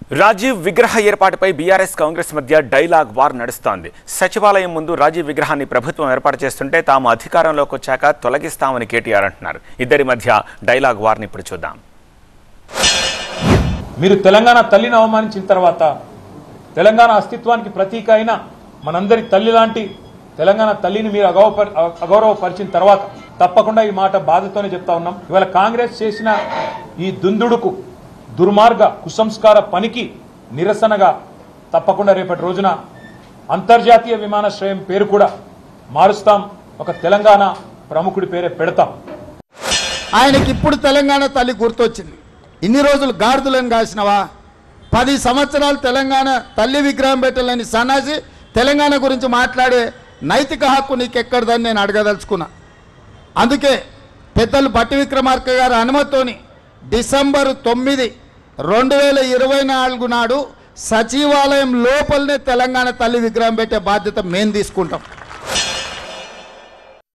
రాజీవ్ విగ్రహ ఏర్పాటుపై బీఆర్ఎస్ కాంగ్రెస్ మధ్య డైలాగ్ వార్ నడుస్తోంది సచివాలయం ముందు రాజీవ్ విగ్రహాన్ని ప్రభుత్వం ఏర్పాటు చేస్తుంటే తాము అధికారంలోకి వచ్చాక తొలగిస్తామని కేటీఆర్ అంటున్నారు ఇద్దరి మధ్య డైలాగ్ వార్ని ఇప్పుడు చూద్దాం మీరు తెలంగాణ తల్లిని అవమానించిన తర్వాత తెలంగాణ అస్తిత్వానికి ప్రతీక అయిన మనందరి తల్లి లాంటి తెలంగాణ తల్లిని మీరు అగౌప అగౌరవపరిచిన తర్వాత తప్పకుండా ఈ మాట బాధతోనే చెప్తా ఉన్నాం ఇవాళ కాంగ్రెస్ చేసిన ఈ దుందుడుకు దుర్మార్గ కుసంస్కార పనికి నిరసనగా తప్పకుండా రేపటి రోజున అంతర్జాతీయ విమానాశ్రయం పేరు కూడా మారుస్తాం ఒక తెలంగాణ ప్రముఖుడి పేరే పెడతాం ఆయనకి ఇప్పుడు తెలంగాణ తల్లి గుర్తొచ్చింది ఇన్ని రోజులు గాడిదలను కాసినవా పది సంవత్సరాలు తెలంగాణ తల్లి విగ్రహం పెట్టాలని సన్నాసి తెలంగాణ గురించి మాట్లాడే నైతిక హక్కు నీకెక్కడదని నేను అడగదలుచుకున్నా అందుకే పెద్దలు బట్టి విక్రమార్క గారి అనుమతితోని డిసెంబర్ తొమ్మిది రెండు వేల ఇరవై నాలుగు నాడు సచివాలయం లోపలనే తెలంగాణ తల్లి విగ్రహం పెట్టే బాధ్యత మేము తీసుకుంటాం